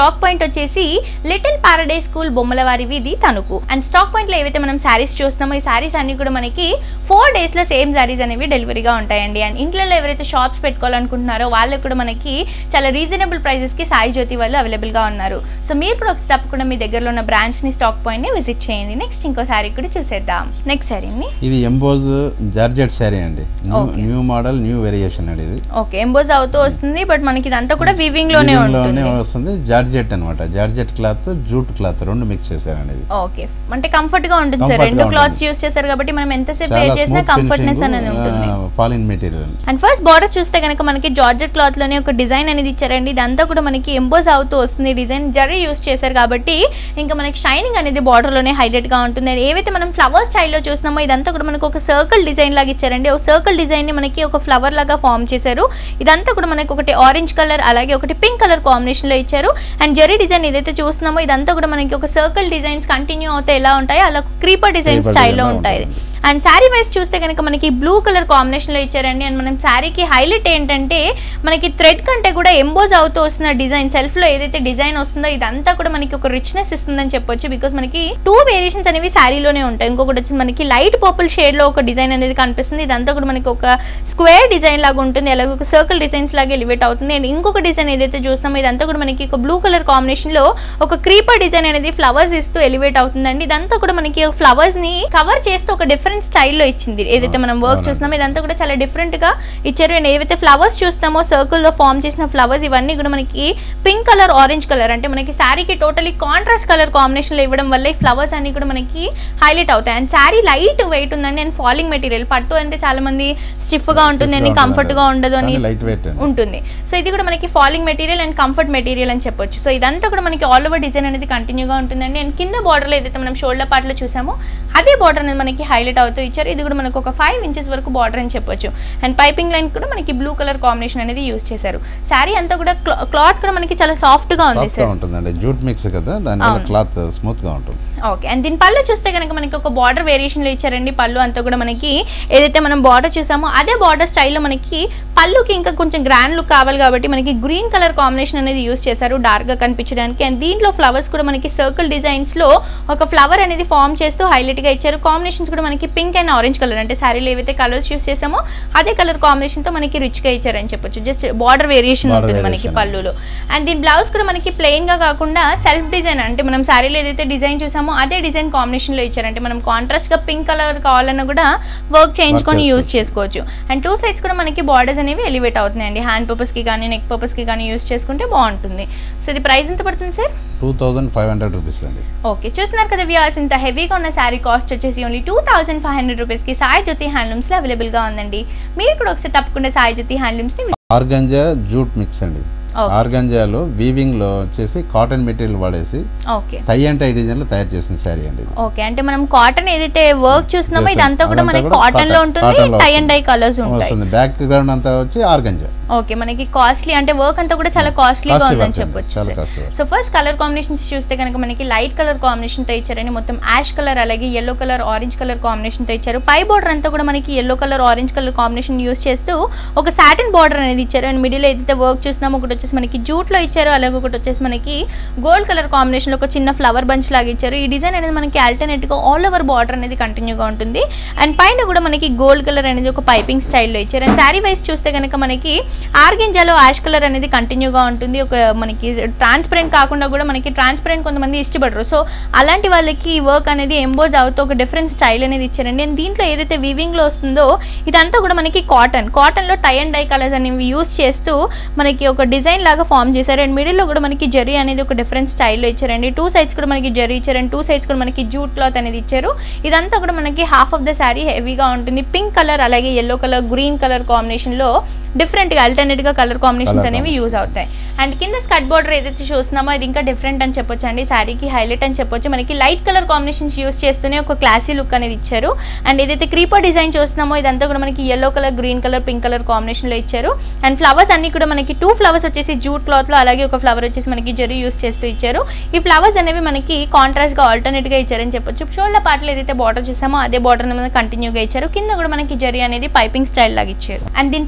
స్టాక్ పాయింట్ వచ్చేసి లిటిల్ పారడైజ్ స్కూల్ బొమ్మల వారి వీధి తణుకు అండ్ స్టాక్ పాయింట్ లో ఏవైతే మనం శారీస్ చూస్తున్నామో ఈ శారీస్ అన్ని కూడా మనకి ఫోర్ డేస్ లో సేమ్ శారీస్ అనేవి డెలివరీగా ఉంటాయండి అండ్ ఇంట్లో ఎవరైతే షాప్స్ పెట్టుకోవాలనుకుంటున్నారో వాళ్ళకి కూడా మనకి చాలా రీజనబుల్ ప్రైసెస్ కి సాయి జ్యోతి వాళ్ళు అవైలబుల్ గా ఉన్నారు సో మీరు కూడా ఒకసారి తప్పకుండా మీ దగ్గరలో ఉన్న బ్రాంచ్ ని స్టాక్ పాయింట్ ని విజిట్ చేయండి నెక్స్ట్ ఇంకో శారీ కూడా చూసేద్దాం నెక్స్ట్ శారీని ఇది ఎంబోజ్ జార్జెట్ శారీ అండి new Okay. New model new variation అండి ఇది ఓకే ఎంబోజ్ అవుతూ వస్తుంది బట్ మనకి ఇదంతా కూడా వివింగ్ లోనే Weaving ఉంటుంది లోనే వస్తుంది జార్జెట్ అనమాట జార్జెట్ క్లాత్ జూట్ క్లాత్ రెండు మిక్స్ చేశారండి ఇది ఓకే అంటే కంఫర్ట్ గా ఉంటుంది సార్ Comfort గా రెండు ఉంటుంది. క్లాత్స్ యూస్ చేశారు కాబట్టి మనం ఎంతసేపు వేర్ చాలా చేసినా స్మూత్ కంఫర్ట్నెస్ అనేది ఉంటుంది falling material and first border చూస్తే కనుక మనకి జార్జెట్ క్లాత్ లోనే ఒక డిజైన్ అనేది ఇచ్చారండి ఇదంతా కూడా మనకి ఎంబోజ్ అవుతూ వస్తుంది డిజైన్ జరీ యూస్ చేశారు కాబట్టి ఇంకా మనకి షైనింగ్ అనేది బార్డర్ లోనే హైలైట్ గా ఉంటుంది And ఏవైతే మనం ఫ్లవర్ స్టైల్లో చూస్తున్నామో ఇదంతా కూడా మనకు ఒక సర్కిల్ డిజైన్ లాగా ఇచ్చారండి ఒక సర్కిల్ డిజైన్ ని మనకి ఒక ఫ్లవర్ లాగా ఫామ్ చేశారు ఇదంతా కూడా మనకి ఒకటి ఆరెంజ్ కలర్ అలాగే ఒకటి పింక్ కలర్ కాంబినేషన్ లో ఇచ్చారు అండ్ జరీ డిజైన్ ఏదైతే చూస్తున్నామో ఇదంతా కూడా మనకి ఒక సర్కిల్ డిజైన్స్ కంటిన్యూ అవుతే ఎలా ఉంటాయో అలా క్రీపర్ డిజైన్ Creeper స్టైల్లో design లో ఉంటాయి ఉంటుంది. అండ్ శారీ వైజ్ చూస్తే కనుక మనకి బ్లూ కలర్ కాంబినేషన్ లో ఇచ్చారండి అండ్ మనం శారీకి హైలైట్ ఏంటంటే మనకి థ్రెడ్ కంటే కూడా ఎంబోజ్ అవుతూ వస్తున్న డిజైన్ సెల్ఫ్ లో ఏదైతే డిజైన్ వస్తుందో ఇదంతా కూడా మనకి ఒక రిచ్నెస్ ఇస్తుందని చెప్పొచ్చు బికాస్ మనకి టూ వేరియేషన్స్ అనేవి శారీలోనే ఉంటాయి ఇంకొకటి వచ్చి మనకి లైట్ పర్పుల్ షేడ్ లో ఒక డిజైన్ అనేది కనిపిస్తుంది ఇదంతా కూడా మనకి ఒక స్క్వేర్ డిజైన్ లాగా ఉంటుంది అలాగే ఒక సర్కిల్ డిజైన్స్ లాగా ఎలివేట్ అవుతుంది అండ్ ఇంకొక డిజైన్ ఏదైతే చూస్తామో ఇదంతా కూడా మనకి ఒక బ్లూ కలర్ కాంబినేషన్ లో ఒక క్రీపర్ డిజైన్ అనేది ఫ్లవర్స్ ఇస్తూ ఎలివేట్ అవుతుందండి ఇదంతా కూడా మనకి ఫ్లవర్స్ ని కవర్ చేస్తూ ఒక డిఫరెంట్ స్టైల్లో ఇచ్చింది ఏదైతే మనం వర్క్ అవునండి. చూస్తున్నామో ఇదంతా కూడా చాలా డిఫరెంట్ గా ఇచ్చారు అండ్ ఏవైతే ఫ్లవర్స్ చూస్తామో సర్కిల్ లో ఫామ్ చేసిన ఫ్లవర్స్ ఇవన్నీ కూడా మనకి పింక్ కలర్ ఆరెంజ్ కలర్ అంటే మనకి శారీకి టోటలీ కాంట్రాస్ట్ కలర్ కాంబినేషన్ లో ఇవ్వడం వల్ల ఈ ఫ్లవర్స్ అన్ని కూడా మనకి హైలైట్ అవుతాయి అండ్ శారీ లైట్ వెయిట్ ఉందండి అండ్ ఫాలింగ్ మెటీరియల్ పట్టు అంటే చాలా మంది స్టిఫ్ గా ఉంటుంది అని కంఫర్ట్ గా ఉండదు అని లైట్ వెయిట్ అండి ఉంటుంది సో ఇది కూడా మనకి falling material and comfort material అని చెప్పొచ్చు సో ఇదంతా కూడా మనకి ఆల్ ఓవర్ డిజైన్ అనేది కంటిన్యూగా ఉంటుందండి అండ్ కింద బార్డర్లో ఏదైతే మనం షోల్డర్ పార్ట్లో చూసామో అదే బార్డర్ అనేది మనకి హైలైట్ అవుతూ ఇచ్చారు ఇది కూడా మనకు ఒక ఫైవ్ ఇంచెస్ వరకు బార్డర్ అని చెప్పొచ్చు అండ్ పైపింగ్ లైన్ కూడా మనకి బ్లూ కలర్ కాంబినేషన్ అనేది యూస్ చేశారు శారీ అంతా కూడా క్లాత్ కూడా మనకి చాలా సాఫ్ట్ గా ఉంది సాఫ్ట్ గా సార్ ఉంటుందండి జూట్ మిక్స్ కదా దాని వల్ల అవును. క్లాత్ స్మూత్ గా ఉంటుంది ఓకే అండ్ దీని పళ్ళు చూస్తే కనుక మనకి ఒక బార్డర్ వేరియేషన్ లో ఇచ్చారండి పళ్ళు అంతా కూడా మనకి ఏదైతే మనం బార్డర్ చూసామో అదే బార్డర్ స్టైల్లో మనకి పళ్ళుకి ఇంకా కొంచెం గ్రాండ్ లుక్ కావాలి కాబట్టి మనకి గ్రీన్ కలర్ కాంబినేషన్ అనేది యూస్ చేశారు డార్క్ గా కనిపించడానికి అండ్ దీంట్లో ఫ్లవర్స్ కూడా మనకి సర్కిల్ డిజైన్స్ లో ఒక ఫ్లవర్ అనేది ఫామ్ చేస్తూ హైలైట్ గా ఇచ్చారు కాంబినేషన్స్ కూడా మనకి పింక్ అండ్ ఆరెంజ్ కలర్ అంటే శారీలో ఏవైతే కలర్స్ యూస్ చేసామో అదే కలర్ కాంబినేషన్ తో మనకి రిచ్ గా ఇచ్చారని చెప్పొచ్చు జస్ట్ బార్డర్ వేరియేషన్ Border ఉంటుంది మనకి variation. పళ్ళులో అండ్ దీని బ్లౌజ్ కూడా మనకి ప్లెయిన్ గా కాకుండా సెల్ఫ్ డిజైన్ అంటే మనం శారీలో ఏదైతే డిజైన్ చూసామో అదే డిజైన్ కాంబినేషన్ లో ఇచ్చారంటే మనం కాంట్రాస్ట్ గా పింక్ కలర్ కావాలన్నా కూడా వర్క్ చేయించుకొని యూజ్ చేసుకోవచ్చు అండ్ టూ సైడ్స్ కూడా మనకి బార్డర్స్ అనేవి ఎలివేట్ అవుతున్నాయండి హ్యాండ్ పర్పస్ కి కానీ నెక్ పర్పస్ కి కానీ యూజ్ చేసుకుంటే బాగుంటుంది సో ఇది ప్రైస్ ఎంత పడుతుంది sir two thousand five hundred rupees అండి ఓకే చూస్తున్నారు కదా వ్యూవర్స్ ఇంత హెవీగా ఉన్న శారీ కాస్ట్ వచ్చేసి only two thousand five hundred రూపీస్కి సాయి జ్యోతి హ్యాండ్లూమ్స్లో అవైలబుల్గా ఉందండి మీరు కూడా ఒకసారి తప్పకుండా సాయి జ్యోతి హ్యాండ్లూమ్స్ని ఆర్గంజా జూట్ మిక్స్ అండి Okay. ఆర్గంజాలో వీవింగ్ లో వచ్చేసి కాటన్ మెటీరియల్ వాడేసి okay tie and tie design లో తయారు చేసిన శారీ అండి ఇది ఓకే అంటే మనం కాటన్ ఏదైతే వర్క్ చూస్తున్నామో Yes, ఇదంతా కూడా అదంతా మనకి కూడా కాటన్ లో cotton- ఉంటుంది cotton లో టై అండ్ డై కలర్స్ ఉంటాయి వస్తుంది బ్యాక్ గ్రౌండ్ అంతా వచ్చి ఆర్గంజా ఓకే మనకి కాస్ట్లీ అంటే వర్క్ అంతా కూడా చాలా కాస్ట్లీగా Costly ఉందని work అండి, చెప్పొచ్చు చాలా సార్. costly work. So first colour combinations చూస్తే కనుక మనకి లైట్ కలర్ కాంబినేషన్ తో ఇచ్చారండి మొత్తం యాష్ కలర్ అలాగే yellow colour orange colour combination తో ఇచ్చారు పై బార్డర్ అంతా కూడా మనకి yellow colour orange colour combination use చేస్తూ ఒక సాటిన్ బార్డర్ అనేది ఇచ్చారు అండ్ మిడిల్ ఏదైతే వర్క్ చూస్తున్నామో ఒకటి వచ్చేసి మనకి జూట్ లో ఇచ్చారు అలాగే ఒకటి వచ్చేసి మనకి గోల్డ్ కలర్ కాంబినేషన్ లో ఒక చిన్న ఫ్లవర్ బంచ్ లాగా ఇచ్చారు ఈ డిజైన్ అనేది మనకి alternate గా ఆల్ ఓవర్ బార్డర్ అనేది కంటిన్యూగా ఉంటుంది అండ్ పైన కూడా మనకి గోల్డ్ కలర్ అనేది ఒక పైపింగ్ స్టైల్లో ఇచ్చారు అండ్ శారీ వైజ్ చూస్తే కనుక మనకి ఆర్గెంజాలో యాష్ కలర్ అనేది కంటిన్యూగా ఉంటుంది ఒక మనకి ట్రాన్స్పరెంట్ కాకుండా కూడా మనకి ట్రాన్స్పరెంట్ కొంతమంది ఇష్టపడరు సో అలాంటి వాళ్ళకి ఈ వర్క్ అనేది ఎంబోజ్ అవుతూ ఒక డిఫరెంట్ స్టైల్ అనేది ఇచ్చారండి అండ్ దీంట్లో ఏదైతే weaving లో వస్తుందో ఇదంతా కూడా మనకి కాటన్ కాటన్లో టై అండ్ డై కలర్స్ అనేవి యూస్ చేస్తూ మనకి ఒక డిజైన్ లాగా ఫామ్ చేశారు అండ్ మిడిల్లో కూడా మనకి జరీ అనేది ఒక డిఫరెంట్ స్టైల్లో ఇచ్చారండి టూ సైడ్స్ కూడా మనకి జరీ ఇచ్చారు అండ్ టూ సైడ్స్ కూడా మనకి జూట్ క్లాత్ అనేది ఇచ్చారు ఇదంతా కూడా మనకి హాఫ్ ఆఫ్ ద శారీ హెవీగా ఉంటుంది పింక్ కలర్ అలాగే ఎల్లో కలర్ గ్రీన్ కలర్ కాంబినేషన్లో డిఫరెంట్గా ఆల్టర్నేట్గా కలర్ కాంబినేషన్స్ Colour అనేవి యూజ్ అవుతాయి అండ్ కింద స్కట్ బార్డర్ ఏదైతే చూస్తున్నామో ఇది ఇంకా డిఫరెంట్ అని చెప్పొచ్చు అండి శారీకి హైలైట్ అని చెప్పొచ్చు మనకి లైట్ కలర్ కాంబినేషన్స్ యూస్ చేస్తూనే ఒక క్లాసీ లుక్ అనేది ఇచ్చారు అండ్ ఏదైతే క్రీపర్ డిజైన్ చూస్తున్నామో ఇదంతా కూడా మనకి yellow colour green colour pink colour కాంబినేషన్లో ఇచ్చారు అండ్ ఫ్లవర్స్ అన్ని కూడా మనకి టూ ఫ్లవర్స్ వచ్చేసి జూట్ క్లాత్లో అలాగే ఒక ఫ్లవర్ వచ్చేసి మనకి జరీ యూస్ చేస్తూ ఇచ్చారు ఈ ఫ్లవర్స్ అనేవి మనకి కాంట్రాస్ట్గా ఆల్టర్నేట్గా ఇచ్చారని చెప్పొచ్చు షోల్డర్ పార్ట్లో ఏదైతే బార్డర్ చూసామో అదే బార్డర్ అనేది కంటిన్యూగా ఇచ్చారు కింద కూడా మనకి జరీ అనేది పైపింగ్ స్టైల్ లాగా ఇచ్చారు అండ్ దీని పళ్ళు అయితే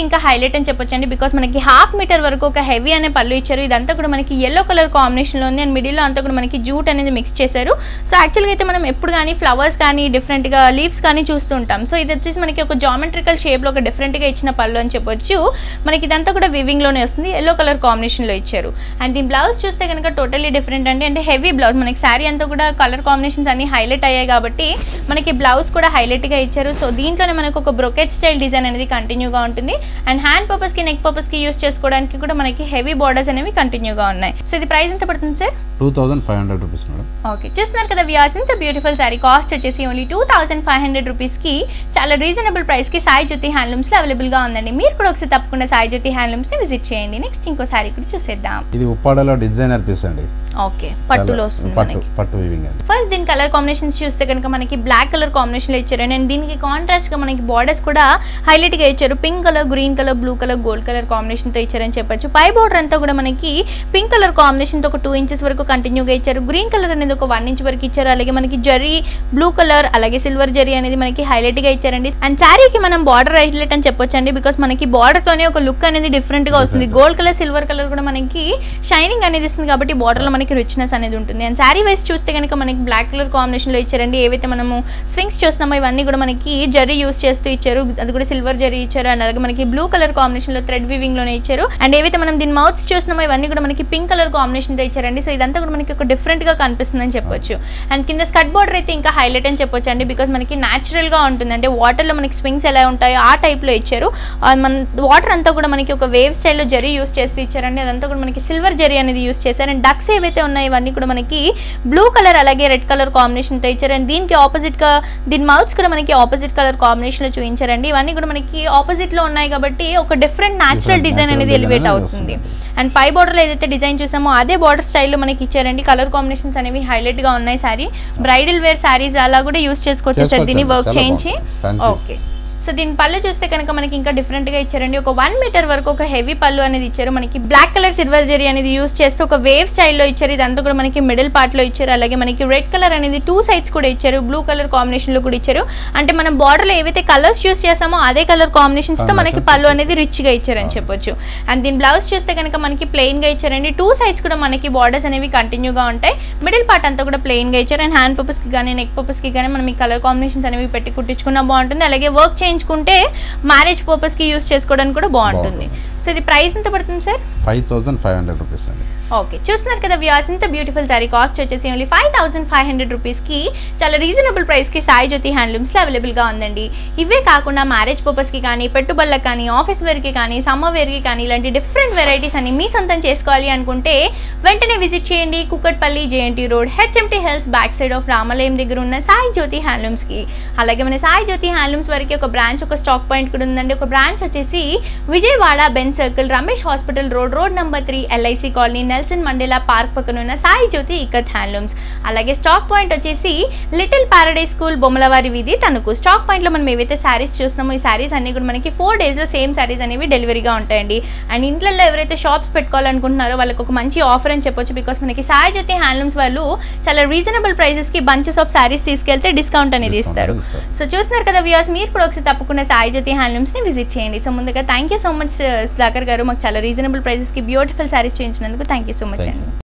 ఇంకా హైలైట్ అని చెప్పొచ్చండి బికాస్ మనకి హాఫ్ మీటర్ వరకు ఒక హెవీ అనే పళ్ళు ఇచ్చారు ఇదంతా కూడా మనకి ఎల్లో కలర్ కాంబినేషన్లో ఉంది అండ్ మిడిల్లో అంతా కూడా మనకి జూట్ అనేది మిక్స్ చేశారు సో యాక్చువల్గా అయితే మనం ఎప్పుడు కానీ ఫ్లవర్స్ కానీ డిఫరెంట్గా లీవ్స్ కానీ చూస్తూ ఉంటాం సో ఇది వచ్చేసి మనకి ఒక జామెట్రికల్ షేప్లో ఒక డిఫరెంట్గా ఇచ్చిన పళ్ళు అని చెప్పొచ్చు మనకి ఇదంతా కూడా వివింగ్లోనే వస్తుంది ఎల్లో కలర్ కాంబినేషన్లో ఇచ్చారు అండ్ దీని బ్లౌజ్ చూస్తే కనుక టోటల్లీ డిఫరెంట్ అండి అంటే హెవీ బ్లౌజ్ మనకి శారీ అంతా కూడా కలర్ కాంబినేషన్స్ అన్ని హైలైట్ అయ్యాయి కాబట్టి మనకి బ్లౌజ్ కూడా హైలైట్గా ఇచ్చారు సో దీంట్లోనే మనకు ఒక బ్రొకెట్ స్టైల్ డిజైన్ అనేది కంటిన్యూగా ఉంటుంది అండ్ హ్యాండ్ పర్పస్కి నెక్ పర్పస్కి యూస్ చేసుకోవడానికి కూడా మనకి హెవీ బార్డర్స్ అనేవి కంటిన్యూగా ఉన్నాయి సో ఇది ప్రైస్ ఎంత పడుతుంది sir two thousand five hundred rupees madam okay చూస్తున్నారు కదా వ్యూస్ ఇంత బ్యూటిఫుల్ శారీ కాస్ట్ వచ్చేసి only two thousand five hundred రూపీస్కి చాలా రీజనబుల్ ప్రైస్కి సాయి జ్యోతి హ్యాండ్లూమ్స్లో అవైలబుల్గా ఉందండి మీరు కూడా ఒకసారి తప్పకుండా సాయి జ్యోతి హ్యాండ్లూమ్స్ని విజిట్ చేయండి నెక్స్ట్ ఇంకో శారీ కూడా చూసేద్దాం ఇది ఉప్పాడలో డిజైనర్ పీస్ అండి ఓకే పట్టులో చాలా- వస్తుంది పట్టు మనకి పట్టు వీవింగ్ అండి ఫస్ట్ దీని కలర్ కాంబినేషన్స్ చూస్తే కనుక మనకి బ్లాక్ కలర్ కాంబినేషన్లో ఇచ్చారండి అండ్ దీనికి కాంట్రాస్ట్గా మనకి బార్డర్స్ కూడా హైలైట్గా ఇచ్చారు pink colour green colour blue colour gold colour కాంబినేషన్తో ఇచ్చారని చెప్పొచ్చు పై బార్డర్ అంతా కూడా మనకి పింక్ కలర్ కాంబినేషన్తో ఒక టూ ఇంచెస్ వరకు కంటిన్యూగా ఇచ్చారు గ్రీన్ కలర్ అనేది ఒక వన్ ఇంచ్ వరకు ఇచ్చారు అలాగే మనకి జరీ బ్లూ కలర్ అలాగే సిల్వర్ జరీ అనేది మనకి హైలైట్గా ఇచ్చారండి అండ్ శారీకి మనం బార్డర్ హైలైట్ అని చెప్పొచ్చు అండి బికాస్ మనకి బార్డర్తోనే ఒక లుక్ అనేది డిఫరెంట్గా వస్తుంది గోల్డ్ కలర్ సిల్వర్ కలర్ కూడా మనకి షైనింగ్ అనేది ఇస్తుంది కాబట్టి బార్డర్లో మనకి రిచ్నెస్ అనేది ఉంటుంది అండ్ శారీ వైస్ చూస్తే కనుక మనకి బ్లాక్ కలర్ కాంబినేషన్లో ఇచ్చారండి ఏవైతే మనము స్వింగ్స్ చూస్తున్నామో ఇవన్నీ కూడా మనకి జరీ యూస్ చేస్తూ ఇచ్చారు అది కూడా సిల్వర్ జరీ ఇచ్చారు అండ్ అలాగే మనకి బ్లూ కలర్ కాంబినేషన్లో థ్రెడ్ వీవింగ్లోనే ఇచ్చారు అండ్ ఏవైతే మనం దీని మౌత్స్ చూస్తున్నామో ఇవన్నీ కూడా మనకి పింక్ కలర్ కాంబినేషన్తో ఇచ్చారండి సో ఇదంతా కూడా మనకి ఒక డిఫరెంట్గా కనిపిస్తుందని చెప్పొచ్చు అండ్ కింద స్కట్ బార్డర్ అయితే ఇంకా హైలైట్ అని చెప్పొచ్చు అండి బికాస్ మనకి న్యాచురల్గా ఉంటుంది అంటే వాటర్లో మనకి స్వింగ్స్ ఎలా ఉంటాయో ఆ టైప్లో ఇచ్చారు ఆ మన వాటర్ అంతా కూడా మనకి ఒక వేవ్ స్టైల్లో జరీ యూస్ చేస్తూ ఇచ్చారండి అదంతా కూడా మనకి సిల్వర్ జరీ అనేది యూస్ చేశారు అండ్ డక్స్ ఏవైతే ఉన్నాయో ఇవన్నీ కూడా మనకి బ్లూ కలర్ అలాగే రెడ్ కలర్ కాంబినేషన్తో ఇచ్చారు అండ్ దీనికి ఆపోజిట్గా దీని మౌత్స్ కూడా మనకి ఆపోజిట్ కలర్ కాంబినేషన్లో చూపించారండి ఇవన్నీ కూడా మనకి ఆపోజిట్లో ఉన్నాయి కాబట్టి ఒక different natural Different design natural అనేది design ఎలివేట్ అనేది అవుతుంది వస్తుంది. అండ్ పై బార్డర్లో ఏదైతే డిజైన్ చూసామో అదే బార్డర్ స్టైల్లో మనకి ఇచ్చారండి కలర్ కాంబినేషన్స్ అనేవి హైలైట్గా ఉన్నాయి సారీ బ్రైడల్ వేర్ సారీస్ అలా కూడా యూస్ చేసుకోవచ్చు సార్ దీన్ని చేసుకోవచ్చు, వర్క్ చాలా చేయించి బాగుంటుంది. Fancy. ఓకే సో దీని పళ్ళు చూస్తే కనుక మనకి ఇంకా డిఫరెంట్గా ఇచ్చారండి ఒక వన్ మీటర్ వరకు ఒక హెవీ పళ్ళు అనేది ఇచ్చారు మనకి బ్లాక్ కలర్ సిల్వర్ జరీ అనేది యూస్ చేస్తూ ఒక వేవ్ స్టైల్లో ఇచ్చారు ఇదంతా కూడా మనకి మిడిల్ పార్ట్లో ఇచ్చారు అలాగే మనకి రెడ్ కలర్ అనేది టూ సైడ్స్ కూడా ఇచ్చారు బ్లూ కలర్ కాంబినేషన్లో కూడా ఇచ్చారు అంటే మనం బార్డర్లో ఏవైతే కలర్స్ యూస్ చేస్తామో అదే కలర్ కాంబినేషన్స్తో మనకి పళ్ళు అనేది రిచ్గా ఇచ్చారని చెప్పొచ్చు అండ్ దీని బ్లౌజ్ చూస్తే కనుక మనకి ప్లెయిన్గా ఇచ్చారండి టూ సైడ్స్ కూడా మనకి బార్డర్స్ అనేవి కంటిన్యూగా ఉంటాయి మిడిల్ పార్ట్ అంతా కూడా ప్లెయిన్గా ఇచ్చారు అండ్ హ్యాండ్ పర్పస్కి కానీ నెక్ పర్పస్కి కానీ మనం ఈ కలర్ కాంబినేషన్స్ అనేవి పెట్టి కుట్టించుకున్నా బాగుంటుంది అలాగే వర్క్ చేయించుకుంటే మ్యారేజ్ పర్పస్కి యూస్ చేసుకోవడానికి కూడా బాగుంటుంది సో ఇది ప్రైస్ ఎంత పడుతుంది sir five thousand five hundred rupees అండి ఓకే చూస్తున్నారు కదా వ్యూస్ ఇంత బ్యూటిఫుల్ సారీ కాస్ట్ వచ్చేసి only five thousand five hundred రూపీస్కి చాలా రీజనబుల్ ప్రైస్కి సాయి జ్యోతి హ్యాండ్లూమ్స్లో అవైలబుల్గా ఉందండి ఇవే కాకుండా మ్యారేజ్ పర్పస్కి కానీ పెట్టుబడులకు కానీ ఆఫీస్ వేర్కి కానీ సమ్మర్ వేర్కి కానీ ఇలాంటి డిఫరెంట్ వెరైటీస్ అన్ని మీ సొంతం చేసుకోవాలి అనుకుంటే వెంటనే విజిట్ చేయండి Kukatpally JNT road HMT hills back side of రామాలయం దగ్గర ఉన్న సాయి జ్యోతి హ్యాండ్లూమ్స్కి అలాగే మన సాయి జ్యోతి హ్యాండ్లూమ్స్ వరకు ఒక బ్రాంచ్ ఒక స్టాక్ పాయింట్ కూడా ఉందండి ఒక బ్రాంచ్ వచ్చేసి Vijayawada Benz circle Ramesh hospital road road number three LIC colony Nelson Mandela park పక్కన ఉన్న సాయి జ్యోతి ఇకత్ హ్యాండ్లూమ్స్ అలాగే స్టాక్ పాయింట్ వచ్చేసి లిటిల్ పారడైజ్ స్కూల్ బొమ్మలవారి వీధి తణుకు స్టాక్ పాయింట్లో మనం ఏవైతే శారీస్ చూస్తున్నామో ఈ శారీస్ అన్ని కూడా మనకి ఫోర్ డేస్లో సేమ్ శారీస్ అనేవి డెలివరీగా ఉంటాయండి అండ్ ఇంట్లో ఎవరైతే షాప్స్ పెట్టుకోవాలనుకుంటున్నారో వాళ్ళకి ఒక మంచి ఆఫర్ అని చెప్పొచ్చు బికాస్ మనకి సాయి జ్యోతి హ్యాండ్లూమ్స్ వాళ్ళు చాలా రీజనబుల్ ప్రైసెస్కి బంచెస్ ఆఫ్ శారీస్ తీసుకెళ్తే డిస్కౌంట్ అనేది Discount ఇస్తారు అనేది ఇస్తారు. సో చూస్తున్నారు కదా వ్యూస్ మీరు కూడా ఒకసారి తప్పకుండా సాయి జ్యోతి హ్యాండ్లూమ్స్ని విజిట్ చేయండి సో ముందుగా thank you so much Sudhakar garu మాకు చాలా రీజనబుల్ ప్రైసెస్కి బ్యూటిఫుల్ శారీస్ చేయించినందుకు thank you so much Thank అండి you.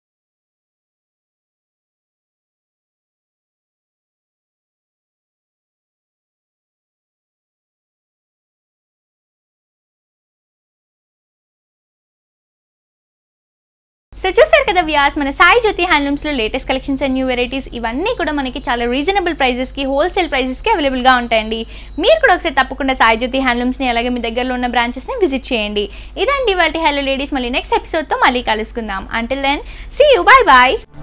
సో చూసారు కదా వ్యాస్ మన సాయి జ్యోతి హ్యాండ్లూమ్స్లో latest collections and new varieties ఇవన్నీ కూడా మనకి చాలా రీజనబుల్ ప్రైజెస్కి హోల్సేల్ ప్రైజెస్కి అవైలబుల్గా ఉంటాయండి మీరు కూడా ఒకసారి తప్పకుండా సాయి జ్యోతి హ్యాండ్లూమ్స్ని అలాగే మీ దగ్గరలో ఉన్న బ్రాంచెస్ని విజిట్ చేయండి ఇదండి వాళ్ళ హలో లేడీస్ మళ్ళీ నెక్స్ట్ ఎపిసోడ్తో మళ్ళీ కలుసుకుందాం until then see you bye bye